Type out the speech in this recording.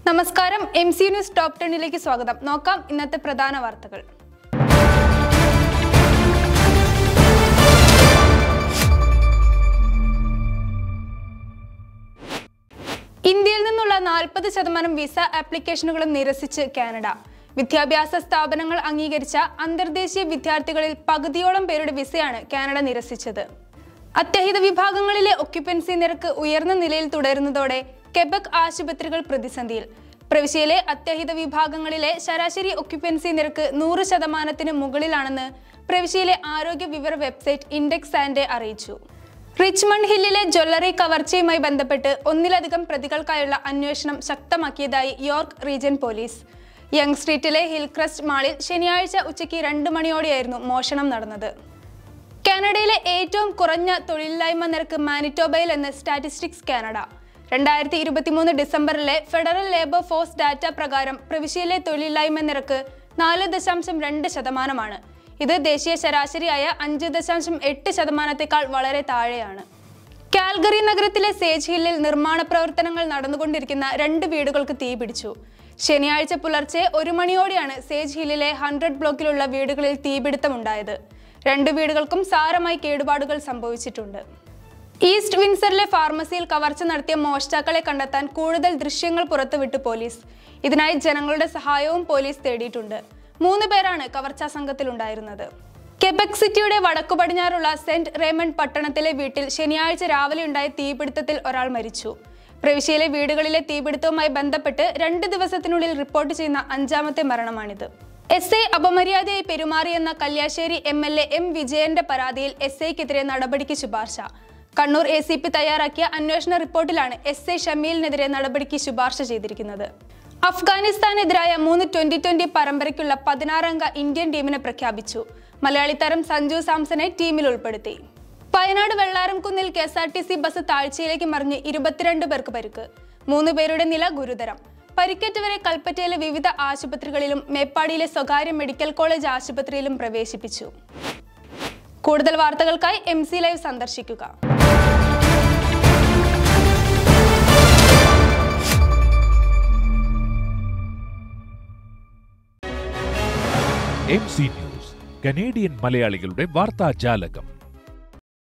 നമസ്കാരം M C news top ടെന്നിലേക്ക് സ്വാഗതം നോക്കാം ഇന്നത്തെ പ്രധാന വാർത്തകൾ ഇന്ത്യയിൽ നിന്നുള്ള നാൽപ്പത് ശതമാനം വിസ ആപ്ലിക്കേഷനുകളും നിരസിച്ച് കാനഡ വിദ്യാഭ്യാസ സ്ഥാപനങ്ങൾ അംഗീകരിച്ച അന്തർദേശീയ വിദ്യാർത്ഥികളിൽ പകുതിയോളം പേരുടെ വിസയാണ് കാനഡ നിരസിച്ചത് അത്യഹിത വിഭാഗങ്ങളിലെ ഒക്യുപ്പൻസി നിരക്ക് ഉയർന്ന നിലയിൽ തുടരുന്നതോടെ കെബക് ആശുപത്രികൾ പ്രതിസന്ധിയിൽ പ്രവിശ്യയിലെ അത്യഹിത വിഭാഗങ്ങളിലെ ശരാശരി ഒക്യുപ്പൻസി നിരക്ക് നൂറ് ശതമാനത്തിന് മുകളിലാണെന്ന് പ്രവിശ്യയിലെ ആരോഗ്യ വിവര വെബ്സൈറ്റ് ഇൻഡെക്സ് ആൻഡ് അറിയിച്ചു റിച്ച്മണ്ട് ഹില്ലിലെ ജ്വല്ലറി കവർച്ചയുമായി ബന്ധപ്പെട്ട് ഒന്നിലധികം പ്രതികൾക്കായുള്ള അന്വേഷണം ശക്തമാക്കിയതായി യോർക്ക് റീജിയൻ പോലീസ് യങ് സ്ട്രീറ്റിലെ ഹിൽക്രസ്റ്റ് മാളിൽ ശനിയാഴ്ച ഉച്ചയ്ക്ക് രണ്ട് മണിയോടെയായിരുന്നു മോഷണം നടന്നത് കാനഡയിലെ ഏറ്റവും കുറഞ്ഞ തൊഴിലില്ലായ്മ നിരക്ക് മാനിറ്റോബയിൽ എന്ന് സ്റ്റാറ്റിസ്റ്റിക്സ് കാനഡ രണ്ടായിരത്തി ഇരുപത്തിമൂന്ന് ഡിസംബറിലെ ഫെഡറൽ ലേബർ ഫോഴ്സ് ഡാറ്റ പ്രകാരം പ്രവിശ്യയിലെ തൊഴിലില്ലായ്മ നിരക്ക് നാല് ദശാംശം രണ്ട് ശതമാനമാണ് ഇത് ദേശീയ ശരാശരിയായ അഞ്ച് ദശാംശം എട്ട് ശതമാനത്തേക്കാൾ വളരെ താഴെയാണ് കാൽഗറി നഗരത്തിലെ സേജ് ഹില്ലിൽ നിർമ്മാണ പ്രവർത്തനങ്ങൾ നടന്നുകൊണ്ടിരിക്കുന്ന രണ്ട് വീടുകൾക്ക് തീപിടിച്ചു ശനിയാഴ്ച പുലർച്ചെ ഒരു മണിയോടെയാണ് സേജ് ഹില്ലിലെ ഹൺഡ്രഡ് ബ്ലോക്കിലുള്ള വീടുകളിൽ തീപിടുത്തമുണ്ടായത് രണ്ട് വീടുകൾക്കും സാരമായി കേടുപാടുകൾ സംഭവിച്ചിട്ടുണ്ട് ഈസ്റ്റ് വിൻസറിലെ ഫാർമസിയിൽ കവർച്ച നടത്തിയ മോഷ്ടാക്കളെ കണ്ടെത്താൻ കൂടുതൽ ദൃശ്യങ്ങൾ പുറത്തുവിട്ട് പോലീസ് ഇതിനായി ജനങ്ങളുടെ സഹായവും പോലീസ് തേടിയിട്ടുണ്ട് മൂന്ന് പേരാണ് കവർച്ചാ സംഘത്തിലുണ്ടായിരുന്നത് കെബക് സിറ്റിയുടെ വടക്കു പടിഞ്ഞാറുള്ള സെന്റ് റേമണ്ട് പട്ടണത്തിലെ വീട്ടിൽ ശനിയാഴ്ച രാവിലെ ഉണ്ടായ തീപിടുത്തത്തിൽ ഒരാൾ മരിച്ചു പ്രവിശ്യയിലെ വീടുകളിലെ തീപിടുത്തവുമായി ബന്ധപ്പെട്ട് രണ്ട് ദിവസത്തിനുള്ളിൽ റിപ്പോർട്ട് ചെയ്യുന്ന അഞ്ചാമത്തെ മരണമാണിത് എസ് ഐ അപമര്യാദയായി പെരുമാറിയെന്ന Kalliasseri M L A M വിജയന്റെ പരാതിയിൽ എസ് ഐക്കെതിരെ നടപടിക്ക് ശുപാർശ കണ്ണൂർ എ സി പി തയ്യാറാക്കിയ അന്വേഷണ റിപ്പോർട്ടിലാണ് എസ് ഐ ഷമീലിനെതിരെ നടപടിക്ക് ശുപാർശ ചെയ്തിരിക്കുന്നത് അഫ്ഗാനിസ്ഥാനെതിരായ മൂന്ന് ട്വന്റി ട്വന്റി പരമ്പരയ്ക്കുള്ള പതിനാറംഗ ഇന്ത്യൻ ടീമിനെ പ്രഖ്യാപിച്ചു മലയാളി താരം സഞ്ജു സാംസനെ ടീമിൽ ഉൾപ്പെടുത്തി വയനാട് വെള്ളാരംകുന്നിൽ K S R T C bus താഴ്ചയിലേക്ക് മറിഞ്ഞ് ഇരുപത്തിരണ്ട് പേർക്ക് പരിക്ക് മൂന്ന് പേരുടെ നില ഗുരുതരം പരിക്കേറ്റവരെ കൽപ്പറ്റയിലെ വിവിധ ആശുപത്രികളിലും മേപ്പാടിയിലെ സ്വകാര്യ മെഡിക്കൽ കോളേജ് ആശുപത്രിയിലും പ്രവേശിപ്പിച്ചു കൂടുതൽ വാർത്തകൾക്കായി എം സി ലൈവ് സന്ദർശിക്കുക എം സി ന്യൂസ് കനേഡിയൻ മലയാളികളുടെ വാർത്താ ജാലകം